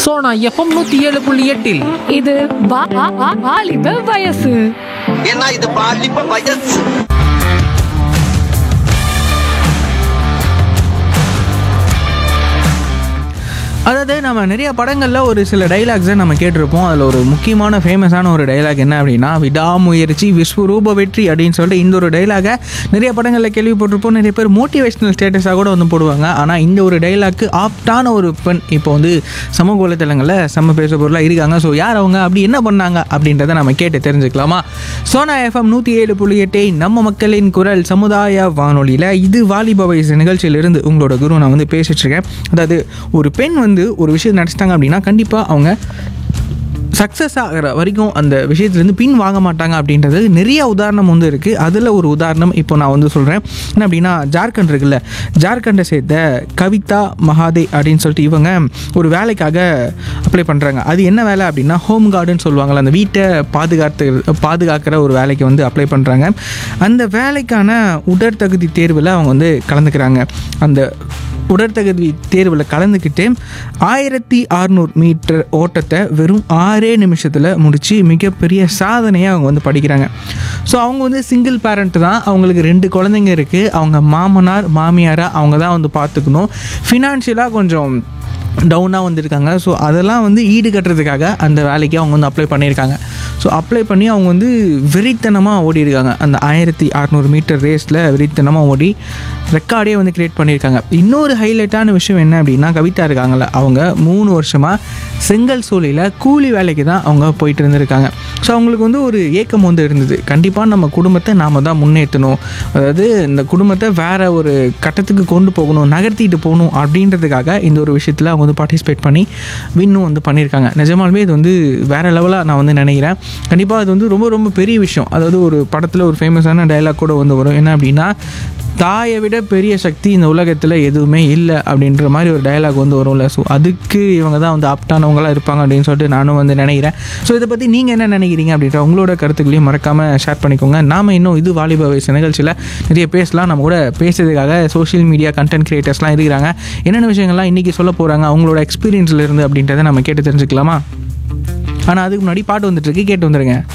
Sona FM நூத்தி ஏழு புள்ளி எட்டில் இது வா- வா- வா- வாலிப வயசு ஏன்னா இது பாலிப்ப வயசு அதாவது நம்ம நிறைய படங்களில் ஒரு சில டைலாக்ஸை நம்ம கேட்டிருப்போம் அதில் ஒரு முக்கியமான ஃபேமஸான ஒரு டைலாக் என்ன அப்படின்னா விடாமுயற்சி விஸ்வரூப வெற்றி அப்படின்னு சொல்லிட்டு இந்த ஒரு டைலாகை நிறைய படங்களில் கேள்விப்பட்டிருப்போம் நிறைய பேர் மோட்டிவேஷனல் ஸ்டேட்டஸாக கூட வந்து போடுவாங்க ஆனால் இந்த ஒரு டைலாக்கு ஆப்டான ஒரு பெண் இப்போ வந்து சமூக வலைத்தளங்களில் செம்ம பேச பொருளாக இருக்காங்க ஸோ யார் அவங்க அப்படி என்ன பண்ணாங்க அப்படின்றத நம்ம கேட்டு தெரிஞ்சுக்கலாமா சோனா எஃப்எம் நூற்றி ஏழு புள்ளி எட்டை நம்ம மக்களின் குரல் சமுதாய வானொலியில் இது வாலிப வயசு நிகழ்ச்சியிலிருந்து உங்களோட குரு நான் வந்து பேசிட்டு இருக்கேன் அதாவது ஒரு பெண் வந்து ஒரு விஷயம் நடிச்சிட்டாங்க அப்படின்னா கண்டிப்பாக அவங்க சக்ஸஸ் ஆகிற வரைக்கும் அந்த விஷயத்துலேருந்து பின் வாங்க மாட்டாங்க அப்படின்றது நிறைய உதாரணம் வந்து இருக்குது அதில் ஒரு உதாரணம் இப்போ நான் வந்து சொல்கிறேன் என்ன அப்படின்னா ஜார்க்கண்ட் இருக்குல்ல ஜார்க்கண்டை சேர்ந்த கவிதா மகாதே அப்படின்னு சொல்லிட்டு இவங்க ஒரு வேலைக்காக அப்ளை பண்ணுறாங்க அது என்ன வேலை அப்படின்னா ஹோம் கார்டுன்னு சொல்லுவாங்கள்ல அந்த வீட்டை பாதுகாத்து பாதுகாக்கிற ஒரு வேலைக்கு வந்து அப்ளை பண்ணுறாங்க அந்த வேலைக்கான உடற்தகுதி தேர்வில் அவங்க வந்து கலந்துக்கிறாங்க அந்த உடற்தகுதி தேர்வில் கலந்துக்கிட்டு ஆயிரத்தி அறநூறு மீட்டர் ஓட்டத்தை வெறும் ஆறே நிமிஷத்தில் முடித்து மிகப்பெரிய சாதனையை அவங்க வந்து படிக்கிறாங்க ஸோ அவங்க வந்து சிங்கிள் பேரண்ட் தான் அவங்களுக்கு ரெண்டு குழந்தைங்க இருக்குது அவங்க மாமனார் மாமியாராக அவங்க தான் வந்து பார்த்துக்கணும் ஃபினான்ஷியலாக கொஞ்சம் டவுனாக வந்திருக்காங்க ஸோ அதெல்லாம் வந்து ஈடு கட்டுறதுக்காக அந்த வேலைக்கு அவங்க வந்து அப்ளை பண்ணியிருக்காங்க ஸோ அப்ளை பண்ணி அவங்க வந்து வெறித்தனமாக ஓடி இருக்காங்க அந்த ஆயிரத்தி அறநூறு மீட்டர் ரேஸில் வெறித்தனமாக ஓடி ரெக்கார்டே வந்து கிரியேட் பண்ணியிருக்காங்க இன்னொரு ஹைலைட்டான விஷயம் என்ன அப்படின்னா கவிதா இருக்காங்கல்ல அவங்க மூணு வருஷமாக செங்கல் சூளையில் கூலி வேலைக்கு தான் அவங்க போயிட்டு இருந்திருக்காங்க ஸோ அவங்களுக்கு வந்து ஒரு ஏக்கம் வந்து இருந்தது கண்டிப்பாக நம்ம குடும்பத்தை நாம் தான் முன்னேற்றணும் அதாவது இந்த குடும்பத்தை வேற ஒரு கட்டத்துக்கு கொண்டு போகணும் நகர்த்திட்டு போகணும் அப்படின்றதுக்காக இந்த ஒரு விஷயத்தில் அவங்க வந்து பார்ட்டிசிபேட் பண்ணி வின்னும் வந்து பண்ணியிருக்காங்க நிஜமாலுமே இது வந்து வேற லெவலாக நான் வந்து நினைக்கிறேன் கண்டிப்பாக அது வந்து ரொம்ப ரொம்ப பெரிய விஷயம் அதாவது ஒரு படத்தில் ஒரு ஃபேமஸான டைலாக் கூட வந்து வரும் என்ன அப்படின்னா தாயை விட பெரிய சக்தி இந்த உலகத்தில் எதுவுமே இல்லை அப்படின்ற மாதிரி ஒரு டயலாக் வந்து வரும்ல ஸோ அதுக்கு இவங்க தான் வந்து ஆப்டானவங்களாக இருப்பாங்க அப்படின்னு சொல்லிட்டு நானும் வந்து நினைக்கிறேன் ஸோ இதை பற்றி நீங்கள் என்ன நினைக்கிறீங்க அப்படின்ற உங்களோட கருத்துக்களையும் மறக்காமல் ஷேர் பண்ணிக்கோங்க நாம இன்னும் இது வாலிப வயசு நிகழ்ச்சியில் நிறைய பேசலாம் நம்ம கூட பேசுறதுக்காக சோஷியல் மீடியா கண்டென்ட் கிரியேட்டர்ஸ்லாம் இருக்கிறாங்க என்னென்ன விஷயங்கள்லாம் இன்றைக்கி சொல்ல போகிறாங்க அவங்களோட எக்ஸ்பீரியன்ஸில் இருந்து அப்படின்றத நம்ம கேட்டு தெரிஞ்சுக்கலாமா ஆனால் அதுக்கு முன்னாடி பாட்டு வந்துட்டு இருக்கு கேட்டு வந்துருங்க